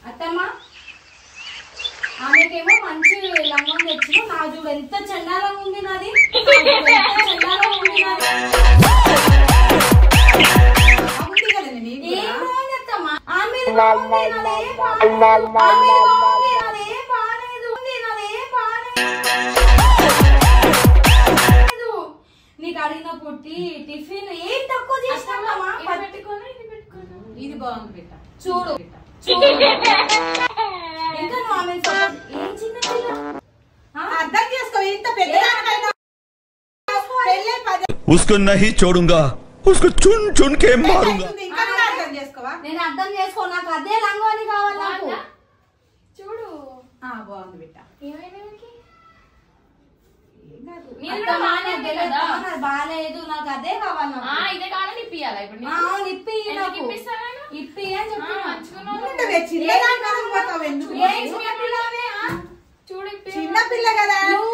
అత్తమ్మ ఆమెకేమో మంచి లంగం తెచ్చిన నా చూడు ఎంత చండాలంగా ఉంది నాది నా చూడు ఎంత చండాలంగా ఉంది నాది బాగుంది కదా నీకు ఏం బాగుంది అత్తమ్మ ఆమెది బాగుంది నాదేం బాగాలేదు ఆమెది బాగుంది నాదేం బాగాలేదు ఉంది, నాదేం బాగాలేదు నీకు అడిగిన పుట్టి టిఫిన్ ఏం తక్కువ చేసినావమ్మా ఇది పెట్టుకోనా ఇది పెట్టుకోనా ఇది బాగుంది బిడ్డ చూడు చూడు ఇంకా నువ్వు ఆమె ఏం చిన్న పిల్ల ఆ? అర్థం చేసుకో ఇంత పెద్ద దానికైనా పెళ్ళై పది उसको नहीं छोड़ूंगा उसको चुन चुन के मारूंगा అవుతుంది, ఇంకా కూడా అర్థం చేసుకోవా నేను అర్థం చేసుకో నాకు అదే లంగోని కావాలి నాకు బాగుందా? చూడు ఆ, బాగుంది బిడ్డ ఏమైనా వీడికి? ఏం కాదు నేను అత్త కూడా మానే బాగానే తెలియదు, కదా. నాకు బాగాలేదు నాకు అదే కావాలి నాకు. ఆ, ఇదే కావాలని ఇప్పియాలా ఇప్పుడు ఆ, నీకు? అవును, ఇప్పి ఎందుకు నాకు. ఇప్పిస్తాను నేను? ఇప్పి అని ఆ, చెప్పిన మంచిగున్నావు. ఉండవే, చిన్న దానికన్నా పోతావు ఎందుకు ఏం చిన్న పిల్లవే, ఆ? చూడు ఇప్పి. చిన్న పిల్ల కదా నువ్వు